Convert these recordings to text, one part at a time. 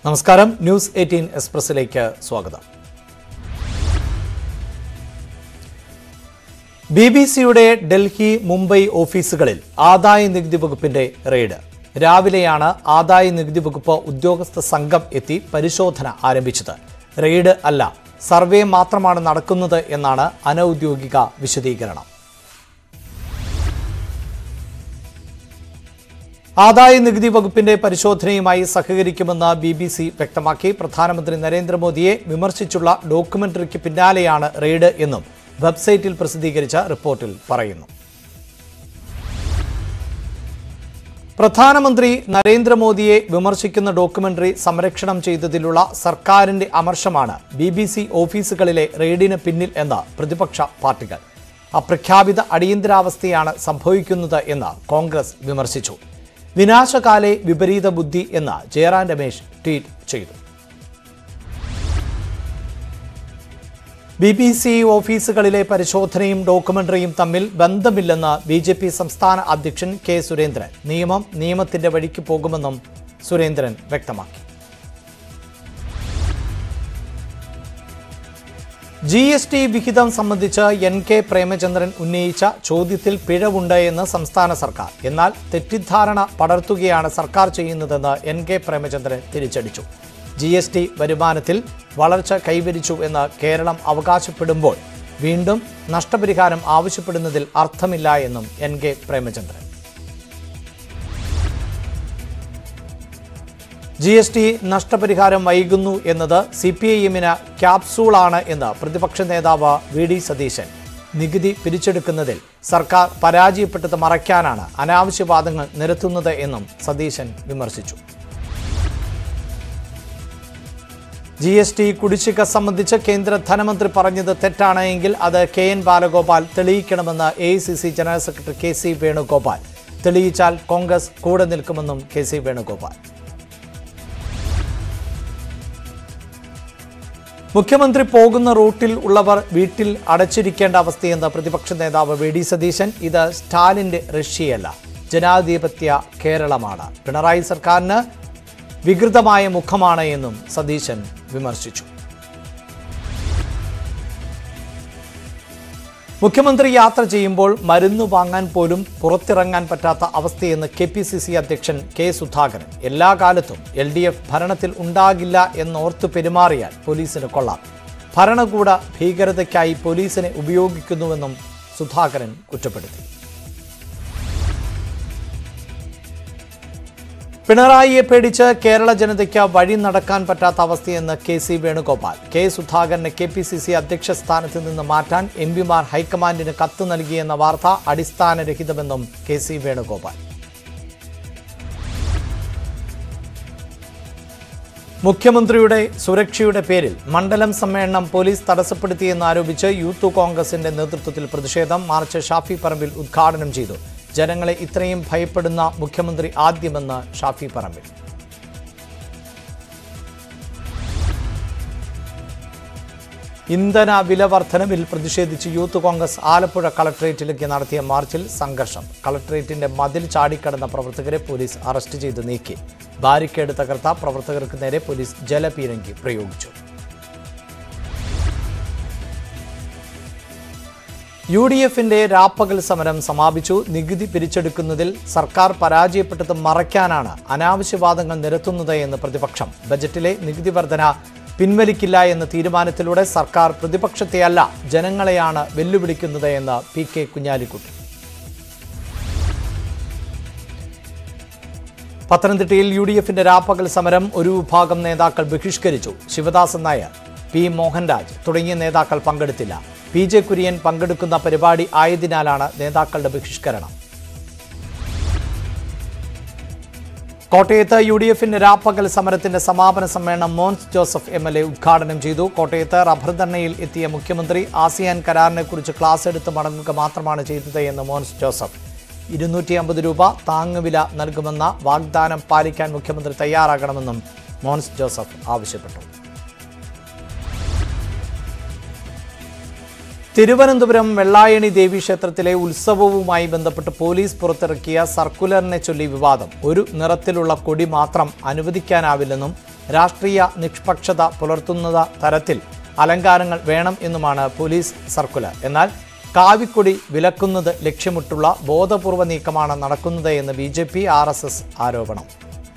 നമസ്കാരം news eighteen എക്സ്പ്രസിലേക്ക് സ്വാഗതം B B സിയുടെ ഡൽഹി മുംബൈ ഓഫീസുകളിൽ ആദായ നികുതി വകുപ്പിന്റെ റെയ്ഡ് രാവിലെയാണ് ആദായ നികുതി വകുപ്പ് ഉദ്യോഗസ്ഥ സംഘം എത്തി പരിശോധന ആരംഭിച്ചത് റെയ്ഡ് അല്ല സർവേ മാത്രമാണ് നടക്കുന്നത് എന്നാണ് അനൌദ്യോഗിക വിശദീകരണം ആദായ നികുതി വകുപ്പിന്റെ പരിശോധനയുമായി സഹകരിക്കുമെന്ന് ബി ബി സി വ്യക്തമാക്കി പ്രധാനമന്ത്രി നരേന്ദ്രമോദിയെ വിമർശിച്ചുള്ള ഡോക്യുമെന്ററിക്ക് പിന്നാലെയാണ് റെയ്ഡ് എന്നും വെബ്സൈറ്റിൽ പ്രസിദ്ധീകരിച്ച റിപ്പോർട്ടിൽ പറയുന്നു പ്രധാനമന്ത്രി നരേന്ദ്രമോദിയെ വിമർശിക്കുന്ന ഡോക്യുമെന്ററി സംരക്ഷണം ചെയ്തതിലുള്ള സർക്കാരിന്റെ അമർഷമാണ് ബി ബി സി ഓഫീസുകളിലെ റെയ്ഡിന് പിന്നിൽ എന്ന് പ്രതിപക്ഷ പാർട്ടികൾ അപ്രഖ്യാപിത അടിയന്തരാവസ്ഥയാണ് സംഭവിക്കുന്നത് എന്ന് കോൺഗ്രസ് വിമർശിച്ചു വിനാശകാലെ വിപരീത ബുദ്ധി എന്ന് ജയറാം രമേശ് ട്വീറ്റ് ചെയ്തു ബി ബി സി ഓഫീസുകളിലെ പരിശോധനയും ഡോക്യുമെന്ററിയും തമ്മിൽ ബന്ധമില്ലെന്ന് ബി ജെ പി സംസ്ഥാന അധ്യക്ഷൻ കെ സുരേന്ദ്രൻ നിയമം നിയമത്തിന്റെ വഴിക്ക് പോകുമെന്നും സുരേന്ദ്രൻ വ്യക്തമാക്കി ജി എസ് ടി വിഹിതം സംബന്ധിച്ച് എൻ കെ പ്രേമചന്ദ്രൻ ഉന്നയിച്ച ചോദ്യത്തിൽ പിഴവുണ്ട് എന്ന് സംസ്ഥാന സർക്കാർ എന്നാൽ തെറ്റിദ്ധാരണ പടർത്തുകയാണ് സർക്കാർ ചെയ്യുന്നതെന്ന് എൻ കെ പ്രേമചന്ദ്രൻ തിരിച്ചടിച്ചു ജി എസ് ടി വരുമാനത്തിൽ വളർച്ച കൈവരിച്ചു എന്ന് കേരളം അവകാശപ്പെടുമ്പോൾ വീണ്ടും നഷ്ടപരിഹാരം ആവശ്യപ്പെടുന്നതിൽ അർത്ഥമില്ല എന്നും N K Premachandran G S T നഷ്ടപരിഹാരം വൈകുന്നു എന്നത് സി പി ഐ എമ്മിന് ക്യാപ്സൂളാണ് എന്ന് പ്രതിപക്ഷ നേതാവ് വി ഡി സതീശൻ നികുതി പിരിച്ചെടുക്കുന്നതിൽ സർക്കാർ പരാജയപ്പെട്ടത് മറയ്ക്കാനാണ് അനാവശ്യവാദങ്ങൾ നിരത്തുന്നത് എന്നും സതീശൻ വിമർശിച്ചു ജി എസ് ടി കുടിശ്ശിക സംബന്ധിച്ച് കേന്ദ്ര ധനമന്ത്രി പറഞ്ഞത് തെറ്റാണ് എങ്കിൽ അത് കെ എൻ ബാലഗോപാൽ തെളിയിക്കണമെന്ന് A I C C general secretary K C Venugopal തെളിയിച്ചാൽ കോൺഗ്രസ് കൂടെ നിൽക്കുമെന്നും കെ സി വേണുഗോപാൽ മുഖ്യമന്ത്രി പോകുന്ന റൂട്ടിൽ ഉള്ളവർ വീട്ടിൽ അടച്ചിരിക്കേണ്ട അവസ്ഥയെന്ന് പ്രതിപക്ഷ നേതാവ് വി ഡി സതീശൻ ഇത് സ്റ്റാലിന്റെ റഷ്യയല്ല ജനാധിപത്യ കേരളമാണ് പിണറായി സർക്കാരിന് വികൃതമായ മുഖമാണ് എന്നും സതീശൻ വിമർശിച്ചു മുഖ്യമന്ത്രി യാത്ര ചെയ്യുമ്പോൾ മരുന്ന് വാങ്ങാൻ പോലും പുറത്തിറങ്ങാൻ പറ്റാത്ത അവസ്ഥയെന്ന് കെ പി സി സി അധ്യക്ഷൻ കെ സുധാകരൻ എല്ലാ കാലത്തും എൽ ഡി എഫ് ഭരണത്തിൽ ഉണ്ടാകില്ല എന്നോർത്ത് പെരുമാറിയാൽ പോലീസിന് കൊള്ളാം ഭരണകൂട ഭീകരതയ്ക്കായി പോലീസിനെ ഉപയോഗിക്കുന്നുവെന്നും സുധാകരൻ കുറ്റപ്പെടുത്തി പിണറായിയെ പേടിച്ച് കേരള ജനതയ്ക്ക് വഴി നടക്കാൻ പറ്റാത്ത അവസ്ഥയെന്ന് കെ സി വേണുഗോപാൽ കെ സുധാകരനെ കെ പി സി സി അധ്യക്ഷ സ്ഥാനത്ത് നിന്ന് മാറ്റാൻ എം പിമാർ ഹൈക്കമാൻഡിന് കത്ത് നൽകിയെന്ന വാർത്ത അടിസ്ഥാനരഹിതമെന്നും കെ സി വേണുഗോപാൽ മുഖ്യമന്ത്രിയുടെ സുരക്ഷയുടെ പേരിൽ മണ്ഡലം സമ്മേളനം പോലീസ് തടസ്സപ്പെടുത്തിയെന്ന് ആരോപിച്ച് യൂത്ത് കോൺഗ്രസിന്റെ നേതൃത്വത്തിൽ പ്രതിഷേധം മാർച്ച് ഷാഫി പറമ്പിൽ ഉദ്ഘാടനം ചെയ്തു ജനങ്ങളെ ഇത്രയും ഭയപ്പെടുന്ന മുഖ്യമന്ത്രി ആദ്യമെന്ന് ഷാഫി പറമ്പിൽ ഇന്ധന വില വർധനവിൽ പ്രതിഷേധിച്ച് യൂത്ത് കോൺഗ്രസ് ആലപ്പുഴ കളക്ടറേറ്റിലേക്ക് നടത്തിയ മാർച്ചിൽ സംഘർഷം കളക്ടറേറ്റിന്റെ മതിൽ ചാടിക്കടന്ന പ്രവർത്തകരെ പോലീസ് അറസ്റ്റ് ചെയ്ത് നീക്കി ബാരിക്കേഡ് തകർത്ത പ്രവർത്തകർക്ക് നേരെ പോലീസ് ജലപീരങ്കി പ്രയോഗിച്ചു യു ഡി എഫിന്റെ രാപ്പകൽ സമരം സമാപിച്ചു നികുതി പിരിച്ചെടുക്കുന്നതിൽ സർക്കാർ പരാജയപ്പെട്ടത് മറയ്ക്കാനാണ് അനാവശ്യവാദങ്ങൾ നിരത്തുന്നത് എന്ന് പ്രതിപക്ഷം ബജറ്റിലെ നികുതി വർധന പിൻവലിക്കില്ല എന്ന തീരുമാനത്തിലൂടെ സർക്കാർ പ്രതിപക്ഷത്തെയല്ല ജനങ്ങളെയാണ് വെല്ലുവിളിക്കുന്നത് എന്ന് പി കെ കുഞ്ഞാലിക്കുട്ടി പത്തനംതിട്ടയിൽ യു ഡി എഫിന്റെ രാപ്പകൽ സമരം ഒരു വിഭാഗം നേതാക്കൾ ബഹിഷ്കരിച്ചു ശിവദാസൻ നായർ പി മോഹൻരാജ് തുടങ്ങിയ നേതാക്കൾ പങ്കെടുത്തില്ല പി ജെ കുര്യൻ പങ്കെടുക്കുന്ന പരിപാടി ആയതിനാലാണ് നേതാക്കളുടെ ബഹിഷ്കരണം കോട്ടയത്ത് യു ഡി എഫിന്റെ രാപ്പകൽ സമരത്തിന്റെ സമാപന സമ്മേളനം Mons Joseph M L A ഉദ്ഘാടനം ചെയ്തു കോട്ടയത്ത് റബ്ബർ ധർണയിൽ എത്തിയ മുഖ്യമന്ത്രി ആസിയാൻ കരാറിനെക്കുറിച്ച് ക്ലാസ് എടുത്ത് മടങ്ങുക മാത്രമാണ് ചെയ്തത് എന്ന് മോൻസ് ജോസഫ് ഇരുന്നൂറ്റി അമ്പത് രൂപ താങ്ങുവില നൽകുമെന്ന വാഗ്ദാനം പാലിക്കാൻ മുഖ്യമന്ത്രി തയ്യാറാകണമെന്നും മോൻസ് ജോസഫ് ആവശ്യപ്പെട്ടു തിരുവനന്തപുരം വെള്ളായണി ദേവീക്ഷേത്രത്തിലെ ഉത്സവവുമായി ബന്ധപ്പെട്ട് പോലീസ് പുറത്തിറക്കിയ സർക്കുലറിനെ ചൊല്ലി വിവാദം ഒരു നിറത്തിലുള്ള കൊടി മാത്രം അനുവദിക്കാനാവില്ലെന്നും രാഷ്ട്രീയ നിഷ്പക്ഷത പുലർത്തുന്ന തരത്തിൽ അലങ്കാരങ്ങൾ വേണം എന്നുമാണ് പോലീസ് സർക്കുലർ എന്നാൽ കാവിക്കൊടി വിലക്കുന്നത് ലക്ഷ്യമിട്ടുള്ള ബോധപൂർവ നീക്കമാണ് നടക്കുന്നത് എന്ന് B J P R S S ആരോപണം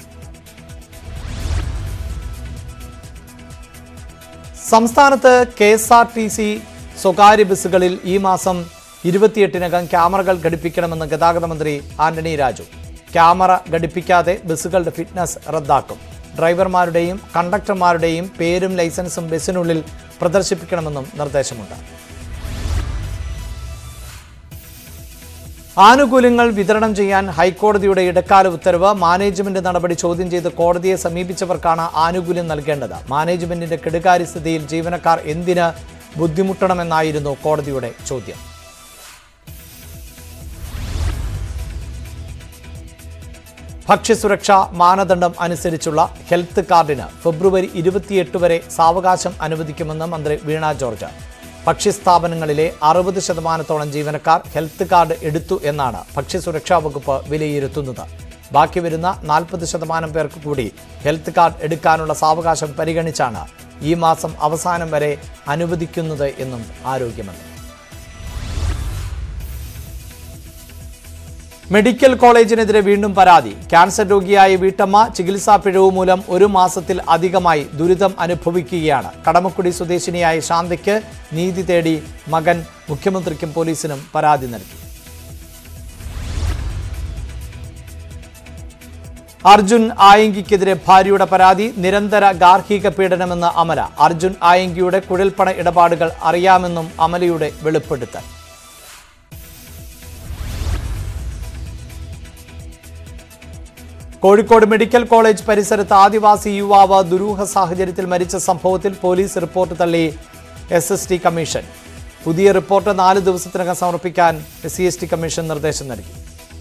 സംസ്ഥാനത്ത് K S R T C സ്വകാര്യ ബസ്സുകളിൽ ഈ മാസം ഇരുപത്തിയെട്ടിനകം ക്യാമറകൾ ഘടിപ്പിക്കണമെന്ന് ഗതാഗത മന്ത്രി ആന്റണി രാജു ക്യാമറ ഘടിപ്പിക്കാതെ ബസ്സുകളുടെ ഫിറ്റ്നസ് റദ്ദാക്കും ഡ്രൈവർമാരുടെയും കണ്ടക്ടർമാരുടെയും പേരും ലൈസൻസും ബസ്സിനുള്ളിൽ പ്രദർശിപ്പിക്കണമെന്നും നിർദ്ദേശമുണ്ട് ആനുകൂല്യങ്ങൾ വിതരണം ചെയ്യാൻ ഹൈക്കോടതിയുടെ ഇടക്കാല ഉത്തരവ് മാനേജ്മെന്റ് നടപടി ചോദ്യം ചെയ്ത് കോടതിയെ സമീപിച്ചവർക്കാണ് ആനുകൂല്യം നൽകേണ്ടത് മാനേജ്മെന്റിന്റെ കെടുകാര്യസ്ഥിതിയിൽ ജീവനക്കാർ എന്തിന് ബുദ്ധിമുട്ടണമെന്നായിരുന്നു കോടതിയുടെ ചോദ്യം ഭക്ഷ്യസുരക്ഷാ മാനദണ്ഡം അനുസരിച്ചുള്ള ഹെൽത്ത് കാർഡിന് ഫെബ്രുവരി ഇരുപത്തിയെട്ട് വരെ സാവകാശം അനുവദിക്കുമെന്ന് മന്ത്രി വീണ ജോർജ് ഭക്ഷ്യസ്ഥാപനങ്ങളിലെ അറുപത് ശതമാനത്തോളം ജീവനക്കാർ ഹെൽത്ത് കാർഡ് എടുത്തു എന്നാണ് ഭക്ഷ്യസുരക്ഷാ വകുപ്പ് വിലയിരുത്തുന്നത് ബാക്കി വരുന്ന നാൽപ്പത് ശതമാനം പേർക്ക് കൂടി ഹെൽത്ത് കാർഡ് എടുക്കാനുള്ള സാവകാശം പരിഗണിച്ചാണ് ഈ മാസം അവസാനം വരെ അനുവദിക്കുന്നത് എന്നും ആരോഗ്യമന്ത്രി മെഡിക്കൽ കോളേജിനെതിരെ വീണ്ടും പരാതി ക്യാൻസർ രോഗിയായ വീട്ടമ്മ ചികിത്സാ പിഴവ് മൂലം ഒരു മാസത്തിൽ അധികമായി ദുരിതം അനുഭവിക്കുകയാണ് കടമക്കുടി സ്വദേശിനിയായ ശാന്തയ്ക്ക് നീതി തേടി മകൻ മുഖ്യമന്ത്രിക്കും പോലീസിനും പരാതി നൽകി അർജുൻ ആയങ്കിക്കെതിരെ ഭാര്യയുടെ പരാതി നിരന്തര ഗാർഹിക പീഡനമെന്ന് അമല അർജുൻ ആയങ്കിയുടെ കുഴൽപ്പണ ഇടപാടുകൾ അറിയാമെന്നും അമലയുടെ വെളിപ്പെടുത്തൽ കോഴിക്കോട് മെഡിക്കൽ കോളേജ് പരിസരത്ത് ആദിവാസി യുവാവ് ദുരൂഹ സാഹചര്യത്തിൽ മരിച്ച സംഭവത്തിൽ പോലീസ് റിപ്പോർട്ട് തള്ളി എസ് എസ് ടി കമ്മീഷൻ പുതിയ റിപ്പോർട്ട് നാല് ദിവസത്തിനകം സമർപ്പിക്കാൻ S C S T commission നിർദ്ദേശം നൽകി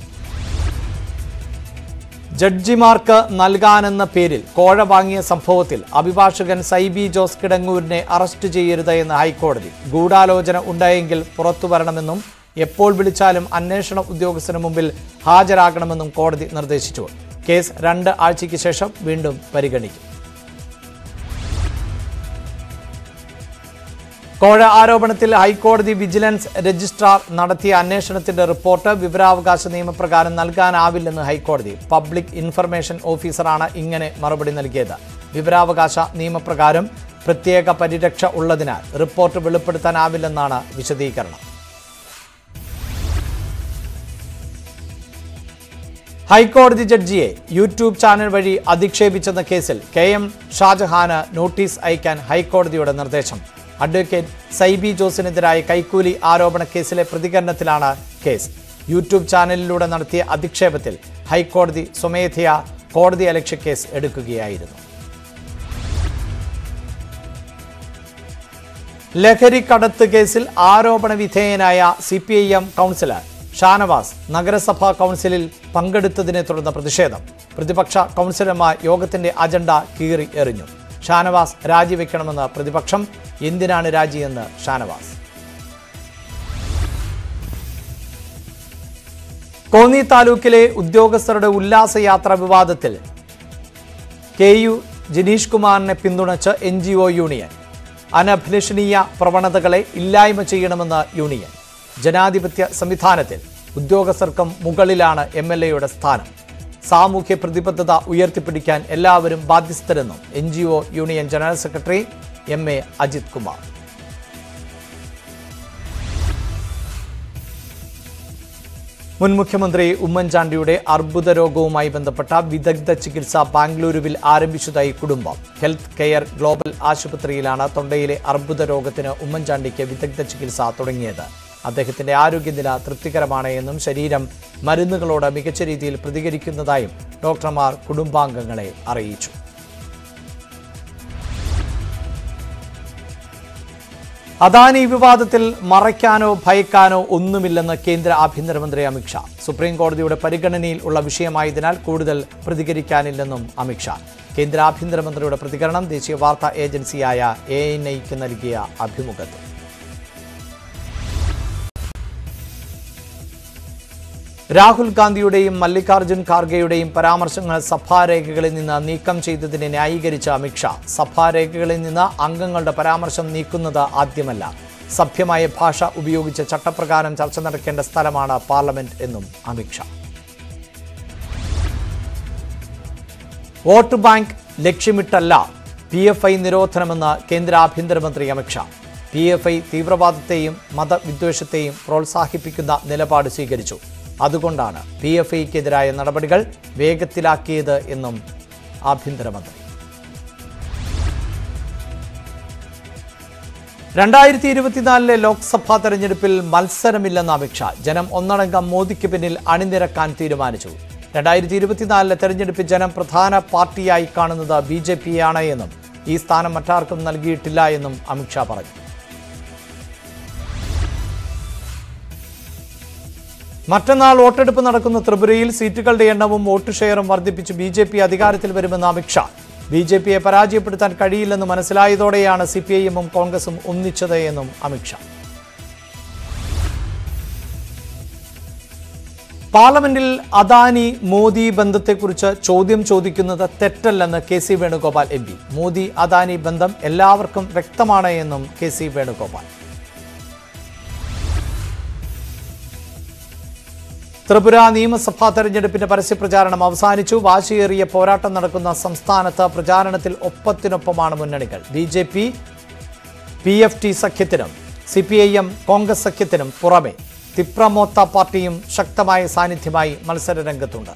ജഡ്ജിമാർക്ക് നൽകാനെന്ന പേരിൽ കോഴ വാങ്ങിയ സംഭവത്തിൽ അഭിഭാഷകൻ സൈബി ജോസ് കിടങ്ങൂരിനെ അറസ്റ്റ് ചെയ്യരുത് എന്ന് ഹൈക്കോടതി ഗൂഢാലോചന ഉണ്ടായെങ്കിൽ പുറത്തു വരണമെന്നും എപ്പോൾ വിളിച്ചാലും അന്വേഷണ ഉദ്യോഗസ്ഥന് മുമ്പിൽ ഹാജരാകണമെന്നും കോടതി നിർദ്ദേശിച്ചു കേസ് രണ്ട് ആഴ്ചയ്ക്ക് ശേഷം വീണ്ടും പരിഗണിക്കും കോഴ ആരോപണത്തിൽ ഹൈക്കോടതി വിജിലൻസ് രജിസ്ട്രാർ നടത്തിയ അന്വേഷണത്തിന്റെ റിപ്പോർട്ട് വിവരാവകാശ നിയമപ്രകാരം നൽകാനാവില്ലെന്ന് ഹൈക്കോടതി പബ്ലിക് ഇൻഫർമേഷൻ ഓഫീസറാണ് ഇങ്ങനെ മറുപടി നൽകിയത് വിവരാവകാശ നിയമപ്രകാരം പ്രത്യേക പരിരക്ഷ ഉള്ളതിനാൽ റിപ്പോർട്ട് വെളിപ്പെടുത്താനാവില്ലെന്നാണ് വിശദീകരണം ഹൈക്കോടതി ജഡ്ജിയെ യൂട്യൂബ് ചാനൽ വഴി അധിക്ഷേപിച്ചെന്ന കേസിൽ കെ എം ഷാജഹാന് നോട്ടീസ് അയക്കാൻ ഹൈക്കോടതിയുടെ നിർദ്ദേശം അഡ്വക്കേറ്റ് സൈബി ജോസിനെതിരായ കൈക്കൂലി ആരോപണ കേസിലെ പ്രതികരണത്തിലാണ് കേസ് യൂട്യൂബ് ചാനലിലൂടെ നടത്തിയ അധിക്ഷേപത്തിൽ ഹൈക്കോടതി സ്വമേധയാ കോടതി അലക്ഷ്യ കേസ് എടുക്കുകയായിരുന്നു ലഹരി കടത്ത് കേസിൽ ആരോപണ വിധേയനായ C P I M councillor Shanavas നഗരസഭാ കൗൺസിലിൽ പങ്കെടുത്തതിനെ തുടർന്ന് പ്രതിഷേധം പ്രതിപക്ഷ കൗൺസിലർമാർ യോഗത്തിന്റെ അജണ്ട കീറി എറിഞ്ഞു ഷാനവാസ് രാജിവെക്കണമെന്ന് പ്രതിപക്ഷം എന്തിനാണ് രാജിയെന്ന് ഷാനവാസ് കോന്നി താലൂക്കിലെ ഉദ്യോഗസ്ഥരുടെ ഉല്ലാസയാത്ര വിവാദത്തിൽ കെ യു ജിനീഷ് കുമാറിനെ പിന്തുണച്ച് എൻ ജി ഒ യൂണിയൻ അനഭിലഷണീയ പ്രവണതകളെ ഇല്ലായ്മ ചെയ്യണമെന്ന് യൂണിയൻ ജനാധിപത്യ സംവിധാനത്തിൽ ഉദ്യോഗസ്ഥർക്കും മുകളിലാണ് എം എൽ എയുടെ സ്ഥാനം സാമൂഹ്യ പ്രതിബദ്ധത ഉയർത്തിപ്പിടിക്കാൻ എല്ലാവരും ബാധ്യസ്ഥരെന്നും N G O union general secretary M A Ajith Kumar മുൻ മുഖ്യമന്ത്രി ഉമ്മൻചാണ്ടിയുടെ അർബുദ രോഗവുമായി ബന്ധപ്പെട്ട വിദഗ്ധ ചികിത്സ ബാംഗ്ലൂരുവിൽ ആരംഭിച്ചതായി കുടുംബം ഹെൽത്ത് കെയർ ഗ്ലോബൽ ആശുപത്രിയിലാണ് തൊണ്ടയിലെ അർബുദ രോഗത്തിന് ഉമ്മൻചാണ്ടിക്ക് വിദഗ്ധ ചികിത്സ തുടങ്ങിയത് അദ്ദേഹത്തിന്റെ ആരോഗ്യനില തൃപ്തികരമാണ് എന്നും ശരീരം മരുന്നുകളോട് മികച്ച രീതിയിൽ പ്രതികരിക്കുന്നതായും ഡോക്ടർമാർ കുടുംബാംഗങ്ങളെ അറിയിച്ചു അദാനി വിവാദത്തിൽ മറയ്ക്കാനോ ഭയക്കാനോ ഒന്നുമില്ലെന്ന് കേന്ദ്ര ആഭ്യന്തരമന്ത്രി അമിത്ഷാ സുപ്രീം കോടതിയുടെ പരിഗണനയിൽ ഉള്ള വിഷയമായതിനാൽ കൂടുതൽ പ്രതികരിക്കാനില്ലെന്നും അമിത്ഷാ കേന്ദ്ര ആഭ്യന്തരമന്ത്രിയുടെ പ്രതികരണം ദേശീയ വാർത്താ ഏജൻസിയായ എ എൻ ഐക്ക് നൽകിയ അഭിമുഖത്തിൽ രാഹുൽ ഗാന്ധിയുടെയും മല്ലികാർജ്ജുൻ ഖാർഗെയുടെയും പരാമർശങ്ങൾ സഭാരേഖകളിൽ നിന്ന് നീക്കം ചെയ്തതിനെ ന്യായീകരിച്ച അമിത്ഷാ സഭാരേഖകളിൽ നിന്ന് അംഗങ്ങളുടെ പരാമർശം നീക്കുന്നത് ആദ്യമല്ല സഭ്യമായ ഭാഷ ഉപയോഗിച്ച് ചട്ടപ്രകാരം ചർച്ച നടക്കേണ്ട സ്ഥലമാണ് പാർലമെന്റ് എന്നും അമിത്ഷാ വോട്ട് ബാങ്ക് ലക്ഷ്യമിട്ടല്ല പി എഫ് ഐ നിരോധനമെന്ന് കേന്ദ്ര ആഭ്യന്തരമന്ത്രി അമിത്ഷാ പി എഫ് ഐ തീവ്രവാദത്തെയും മതവിദ്വേഷത്തെയും പ്രോത്സാഹിപ്പിക്കുന്ന നിലപാട് സ്വീകരിച്ചു അതുകൊണ്ടാണ് പി എഫ് ഐക്കെതിരായ നടപടികൾ വേഗത്തിലാക്കിയത് എന്നും ആഭ്യന്തരമന്ത്രി രണ്ടായിരത്തി ഇരുപത്തിനാലിലെ ലോക്സഭാ തെരഞ്ഞെടുപ്പിൽ മത്സരമില്ലെന്ന് അമിത്ഷാ ജനം ഒന്നടങ്കം മോദിക്ക് പിന്നിൽ അണിനിരക്കാൻ തീരുമാനിച്ചു രണ്ടായിരത്തി ഇരുപത്തിനാലിലെ തെരഞ്ഞെടുപ്പിൽ ജനം പ്രധാന പാർട്ടിയായി കാണുന്നത് ബി ജെ പിയാണ് എന്നും ഈ സ്ഥാനം മറ്റാർക്കും നൽകിയിട്ടില്ല എന്നും അമിത്ഷാ പറഞ്ഞു മറ്റന്നാൾ വോട്ടെടുപ്പ് നടക്കുന്ന ത്രിപുരയിൽ സീറ്റുകളുടെ എണ്ണവും വോട്ട് ഷെയറും വർദ്ധിപ്പിച്ച് ബി ജെ പി അധികാരത്തിൽ വരുമെന്ന് അമിത്ഷാ ബി ജെ പിയെ പരാജയപ്പെടുത്താൻ കഴിയില്ലെന്ന് മനസ്സിലായതോടെയാണ് സി പി ഐ എമ്മും കോൺഗ്രസും ഒന്നിച്ചത് എന്നും അമിത്ഷാ പാർലമെന്റിൽ അദാനി മോദി ബന്ധത്തെക്കുറിച്ച് ചോദ്യം ചോദിക്കുന്നത് തെറ്റല്ലെന്ന് K C Venugopal M P Modi Adani ബന്ധം എല്ലാവർക്കും വ്യക്തമാണ് എന്നും കെ സി വേണുഗോപാൽ ത്രിപുര നിയമസഭാ തെരഞ്ഞെടുപ്പിന്റെ പരസ്യപ്രചാരണം അവസാനിച്ചു വാശിയേറിയ പോരാട്ടം നടക്കുന്ന സംസ്ഥാനത്ത് പ്രചാരണത്തിൽ ഒപ്പത്തിനൊപ്പമാണ് മുന്നണികൾ B J P P F T സഖ്യത്തിനും C P I M Congress സഖ്യത്തിനും പുറമെ തിപ്രമോത്ത പാർട്ടിയും ശക്തമായ സാന്നിധ്യമായി മത്സരരംഗത്തുണ്ട്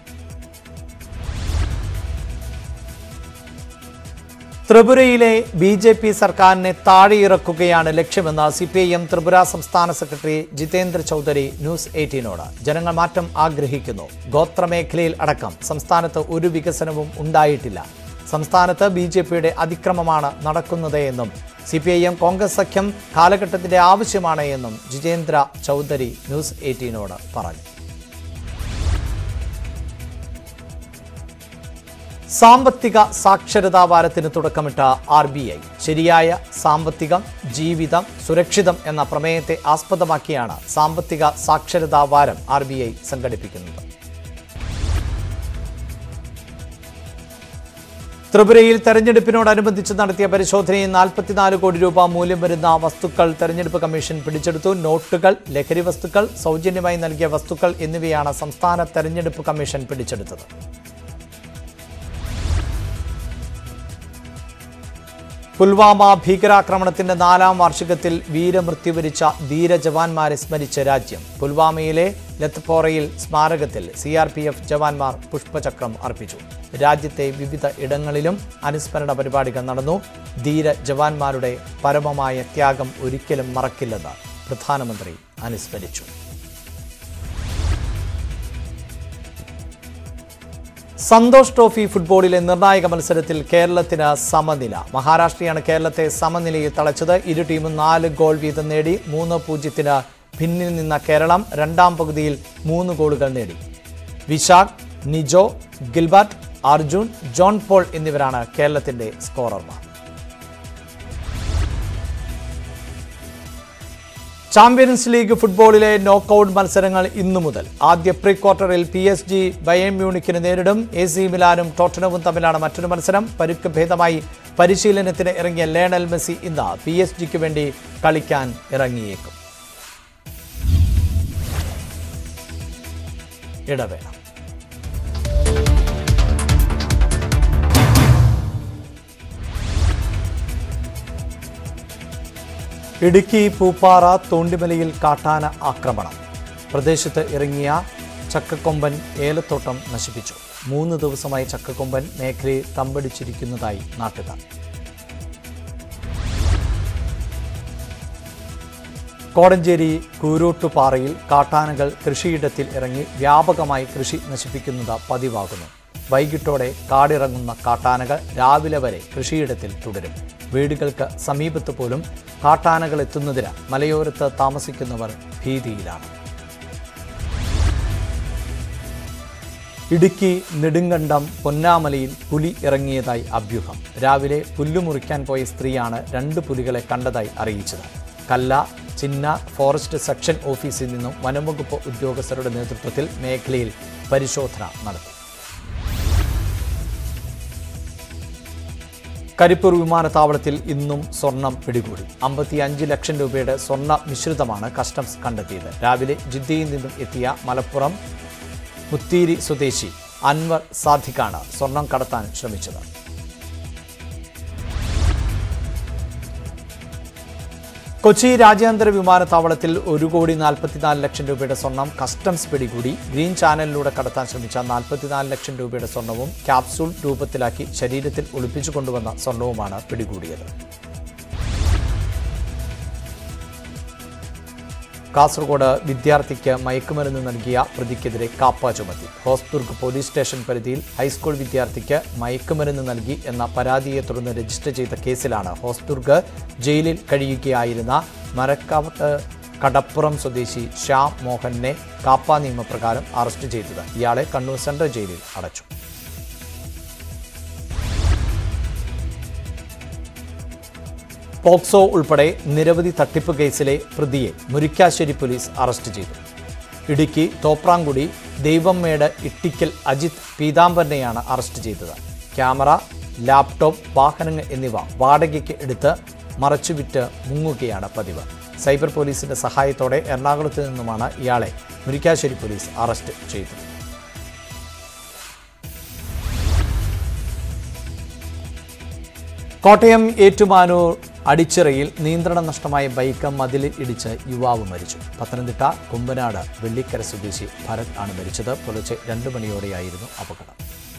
ത്രിപുരയിലെ ബി ജെ പി സർക്കാരിനെ താഴെയിറക്കുകയാണ് ലക്ഷ്യമെന്ന് C P I M Tripura സംസ്ഥാന സെക്രട്ടറി ജിതേന്ദ്ര ചൗധരി ന്യൂസ് എയ്റ്റീനോട് ജനങ്ങൾ മാറ്റം ആഗ്രഹിക്കുന്നു ഗോത്രമേഖലയിൽ അടക്കം സംസ്ഥാനത്ത് ഒരു വികസനവും ഉണ്ടായിട്ടില്ല സംസ്ഥാനത്ത് ബി ജെ പിയുടെ അതിക്രമമാണ് നടക്കുന്നത് എന്നും C P I M Congress സഖ്യം കാലഘട്ടത്തിന്റെ ആവശ്യമാണ് എന്നും ജിതേന്ദ്ര ചൗധരി ന്യൂസ് എയ്റ്റീനോട് പറഞ്ഞു സാമ്പത്തിക സാക്ഷരതാ വാരത്തിന് തുടക്കമിട്ട ആർ ബി ഐ ശരിയായ സാമ്പത്തികം ജീവിതം സുരക്ഷിതം എന്ന പ്രമേയത്തെ ആസ്പദമാക്കിയാണ് സാമ്പത്തിക സാക്ഷരതാ വാരം ആർ ബി ഐ സംഘടിപ്പിക്കുന്നത് ത്രിപുരയിൽ തെരഞ്ഞെടുപ്പിനോടനുബന്ധിച്ച് നടത്തിയ പരിശോധനയിൽ നാൽപ്പത്തിനാല് കോടി രൂപ മൂല്യം വരുന്ന വസ്തുക്കൾ തെരഞ്ഞെടുപ്പ് കമ്മീഷൻ പിടിച്ചെടുത്തു നോട്ടുകൾ ലഹരി വസ്തുക്കൾ സൗജന്യമായി നൽകിയ വസ്തുക്കൾ എന്നിവയാണ് സംസ്ഥാന തെരഞ്ഞെടുപ്പ് കമ്മീഷൻ പിടിച്ചെടുത്തത് പുൽവാമ ഭീകരാക്രമണത്തിന്റെ നാലാം വാർഷികത്തിൽ വീരമൃത്യു വരിച്ച ധീര ജവാന്മാരെ സ്മരിച്ച രാജ്യം പുൽവാമയിലെ ലത്പോറയിൽ സ്മാരകത്തിൽ സി ആർ പി എഫ് ജവാന്മാർ പുഷ്പചക്രം അർപ്പിച്ചു രാജ്യത്തെ വിവിധ ഇടങ്ങളിലും അനുസ്മരണ പരിപാടികൾ നടന്നു ധീര ജവാന്മാരുടെ പരമമായ ത്യാഗം ഒരിക്കലും മറക്കില്ലെന്ന് പ്രധാനമന്ത്രി അനുസ്മരിച്ചു സന്തോഷ് ട്രോഫി ഫുട്ബോളിലെ നിർണായക മത്സരത്തിൽ കേരളത്തിന് സമനില മഹാരാഷ്ട്രയാണ് കേരളത്തെ സമനിലയിൽ തളച്ചത് ഇരു ടീമും നാല് ഗോൾ വീതം നേടി മൂന്ന് പൂജ്യത്തിന് പിന്നിൽ നിന്ന കേരളം രണ്ടാം പകുതിയിൽ മൂന്ന് ഗോളുകൾ നേടി വിശാഖ് നിജോ ഗിൽബർട്ട് അർജുൻ ജോൺ പോൾ എന്നിവരാണ് കേരളത്തിന്റെ സ്കോറർമാർ ചാമ്പ്യൻസ് ലീഗ് ഫുട്ബോളിലെ നോക്കൌട്ട് മത്സരങ്ങൾ ഇന്നു മുതൽ ആദ്യ പ്രീ ക്വാർട്ടറിൽ പി എസ് ജി ബയൻ മ്യൂണിക്കിന് നേരിടും എ സി മിലാനും ടോട്ടനവും തമ്മിലാണ് മറ്റൊരു മത്സരം പരുക്ക് ഭേദമായി പരിശീലനത്തിന് ഇറങ്ങിയ ലേണൽ മെസ്സി ഇന്ന് പി എസ് ജിക്ക് വേണ്ടി കളിക്കാൻ ഇറങ്ങിയേക്കും ഇടവേള ഇടുക്കി പൂപ്പാറ തോണ്ടിമലയിൽ കാട്ടാന ആക്രമണം പ്രദേശത്ത് ഇറങ്ങിയ ചക്കക്കൊമ്പൻ ഏലത്തോട്ടം നശിപ്പിച്ചു മൂന്ന് ദിവസമായി ചക്കക്കൊമ്പൻ മേഖലയിൽ തമ്പടിച്ചിരിക്കുന്നതായി നാട്ടുകാർ കോടഞ്ചേരി കൂരോട്ടുപാറയിൽ കാട്ടാനകൾ കൃഷിയിടത്തിൽ ഇറങ്ങി വ്യാപകമായി കൃഷി നശിപ്പിക്കുന്നത് പതിവാകുന്നു വൈകിട്ടോടെ കാടിറങ്ങുന്ന കാട്ടാനകൾ രാവിലെ വരെ കൃഷിയിടത്തിൽ തുടരും വീടുകൾക്ക് സമീപത്ത് പോലും കാട്ടാനകൾ എത്തുന്നതിന് മലയോരത്ത് താമസിക്കുന്നവർ ഭീതിയിലാണ് ഇടുക്കി നെടുങ്കണ്ടം പൊന്നാമലയിൽ പുലി ഇറങ്ങിയതായി അഭ്യൂഹം രാവിലെ പുല്ലുമുറിക്കാൻ പോയ സ്ത്രീയാണ് രണ്ട് പുലികളെ കണ്ടതായി അറിയിച്ചത് കല്ല ചിന്ന ഫോറസ്റ്റ് സെക്ഷൻ ഓഫീസിൽ നിന്നും വനംവകുപ്പ് ഉദ്യോഗസ്ഥരുടെ നേതൃത്വത്തിൽ മേഖലയിൽ പരിശോധന നടത്തി കരിപ്പൂർ വിമാനത്താവളത്തിൽ ഇന്നും സ്വർണം പിടികൂടി അമ്പത്തിയഞ്ച് ലക്ഷം രൂപയുടെ സ്വർണ്ണ മിശ്രിതമാണ് കസ്റ്റംസ് കണ്ടെത്തിയത് രാവിലെ ജിദ്ദയിൽ നിന്നും എത്തിയ മലപ്പുറം മുത്തീരി സ്വദേശി അൻവർ സാധിക്കാണ് സ്വർണം കടത്താൻ ശ്രമിച്ചത് കൊച്ചി രാജ്യാന്തര വിമാനത്താവളത്തിൽ ഒരു കോടി നാൽപ്പത്തിനാല് ലക്ഷം രൂപയുടെ സ്വർണം കസ്റ്റംസ് പിടികൂടി ഗ്രീൻ ചാനലിലൂടെ കടത്താൻ ശ്രമിച്ച നാൽപ്പത്തിനാല് ലക്ഷം രൂപയുടെ സ്വർണവും ക്യാപ്സൂൾ രൂപത്തിലാക്കി ശരീരത്തിൽ ഒളിപ്പിച്ചു കൊണ്ടുവന്ന സ്വർണവുമാണ് പിടികൂടിയത് കാസർഗോഡ് വിദ്യാർത്ഥിക്ക് മയക്കുമരുന്ന് നൽകിയ പ്രതിക്കെതിരെ കാപ്പ ചുമത്തി ഹോസ്ദുർഗ് പോലീസ് സ്റ്റേഷൻ പരിധിയിൽ ഹൈസ്കൂൾ വിദ്യാർത്ഥിക്ക് മയക്കുമരുന്ന് നൽകി എന്ന പരാതിയെ തുടർന്ന് രജിസ്റ്റർ ചെയ്ത കേസിലാണ് ഹോസ്ദുർഗ് ജയിലിൽ കഴിയുകയായിരുന്ന മരക്കാവത്ത് കടപ്പുറം സ്വദേശി ശ്യാം മോഹനെ കാപ്പ നിയമപ്രകാരം അറസ്റ്റ് ചെയ്തത് ഇയാളെ കണ്ണൂർ സെൻട്രൽ ജയിലിൽ അടച്ചു പോക്സോ ഉൾപ്പെടെ നിരവധി തട്ടിപ്പ് കേസിലെ പ്രതിയെ മുരിക്കാശ്ശേരി പോലീസ് അറസ്റ്റ് ചെയ്തു ഇടുക്കി തോപ്രാങ്കുടി ദൈവമ്മേട് ഇട്ടിക്കൽ അജിത് പീതാംബരനെയാണ് അറസ്റ്റ് ചെയ്തത് ക്യാമറ ലാപ്ടോപ്പ് വാഹനങ്ങൾ എന്നിവ വാടകയ്ക്ക് എടുത്ത് മറച്ചുവിറ്റ് മുങ്ങുകയാണ് പതിവ് സൈബർ പോലീസിന്റെ സഹായത്തോടെ എറണാകുളത്ത് നിന്നുമാണ് ഇയാളെ മുരിക്കാശ്ശേരി പോലീസ് അറസ്റ്റ് ചെയ്തത് കോട്ടയം ഏറ്റുമാനൂർ അടിച്ചിറയിൽ നിയന്ത്രണം നഷ്ടമായ ബൈക്ക് മതിലിൽ ഇടിച്ച് യുവാവ് മരിച്ചു പത്തനംതിട്ട കുമ്പനാട് വെള്ളിക്കര സ്വദേശി ഭരത് ആണ് മരിച്ചത് പുലർച്ചെ രണ്ട് മണിയോടെയായിരുന്നു അപകടം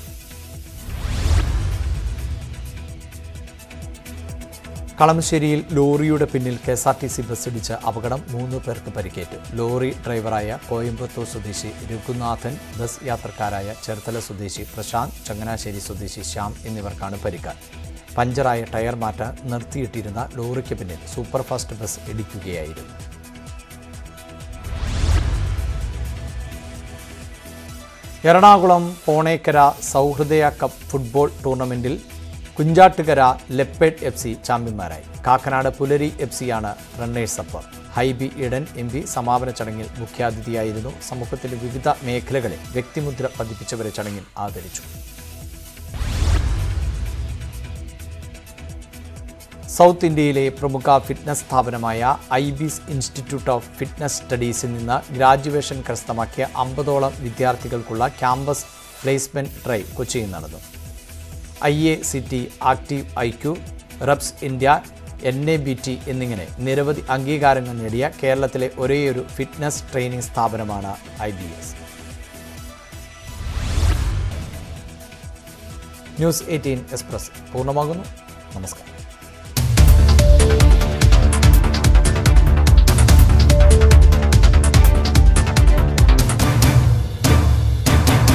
കളമശ്ശേരിയിൽ ലോറിയുടെ പിന്നിൽ K S R T C bus ഇടിച്ച് അപകടം മൂന്ന് പേർക്ക് പരിക്കേറ്റു ലോറി ഡ്രൈവറായ കോയമ്പത്തൂർ സ്വദേശി രഘുനാഥൻ ബസ് യാത്രക്കാരായ ചേർത്തല സ്വദേശി പ്രശാന്ത് ചങ്ങനാശ്ശേരി സ്വദേശി ശ്യാം എന്നിവർക്കാണ് പരിക്ക് പഞ്ചറായ ടയർ മാറ്റാൻ നിർത്തിയിട്ടിരുന്ന ലോറിക്ക് പിന്നിൽ സൂപ്പർഫാസ്റ്റ് ബസ് ഇടിക്കുകയായിരുന്നു എറണാകുളം പോണേക്കര സൗഹൃദയ കപ്പ് ഫുട്ബോൾ ടൂർണമെന്റിൽ കുഞ്ചാട്ടുകര ലെപ്പേഡ് എഫ് സി ചാമ്പ്യന്മാരായി കാക്കനാട് പുലരി എഫ് സിയാണ് runners up Hibi Eden M P സമാപന ചടങ്ങിൽ മുഖ്യാതിഥിയായിരുന്നു സമൂഹത്തിന്റെ വിവിധ മേഖലകളിൽ വ്യക്തിമുദ്ര പതിപ്പിച്ചവരെ ചടങ്ങിൽ ആദരിച്ചു സൗത്ത് ഇന്ത്യയിലെ പ്രമുഖ ഫിറ്റ്നസ് സ്ഥാപനമായ I biz institute of fitness സ്റ്റഡീസിൽ നിന്ന് ഗ്രാജുവേഷൻ കരസ്ഥമാക്കിയ അമ്പതോളം വിദ്യാർത്ഥികൾക്കുള്ള ക്യാമ്പസ് പ്ലേസ്മെന്റ് ഡ്രൈവ് കൊച്ചിയിൽ നടന്നു I A C T active I Q reps India N A B T എന്നിങ്ങനെ നിരവധി അംഗീകാരങ്ങൾ നേടിയ കേരളത്തിലെ ഒരേയൊരു ഫിറ്റ്നസ് ട്രെയിനിംഗ് സ്ഥാപനമാണ് I B S news eighteen express പൂർണ്ണമാകുന്നു നമസ്കാരം